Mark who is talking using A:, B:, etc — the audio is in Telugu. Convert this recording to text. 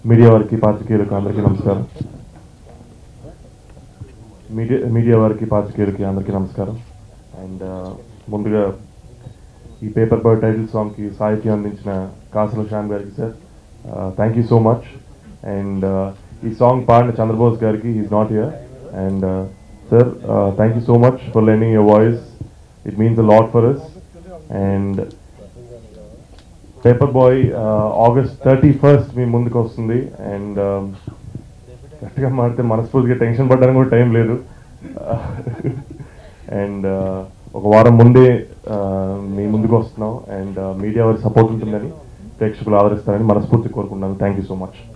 A: మీడియా వారికి పాత్రికేయులకు అందరికీ నమస్కారం మీడియా మీడియా వారికి పాత్రికేయులకి అందరికీ నమస్కారం అండ్ ముందుగా ఈ పేపర్ బాయ్ టైటిల్ సాంగ్కి సాహిత్యం అందించిన కాసుల శ్యామ్ గారికి sir thank you so much and ఈ సాంగ్ పాడిన చంద్రబోస్ గారికి is not here and sir thank you so much for learning your voice it means a lot for us and paper boy August thirty first మీ ముందుకు వస్తుంది అండ్ కరెక్ట్గా మాడితే మనస్ఫూర్తిగా టెన్షన్ పడడానికి కూడా టైం లేదు అండ్ ఒక వారం ముందే uh, మీ ముందుకు వస్తున్నాం అండ్ మీడియా వారి సపోర్ట్ ఉంటుందని ప్రేక్షకులు ఆదరిస్తారని మనస్ఫూర్తి కోరుకుంటున్నాను థ్యాంక్ యూ సో మచ్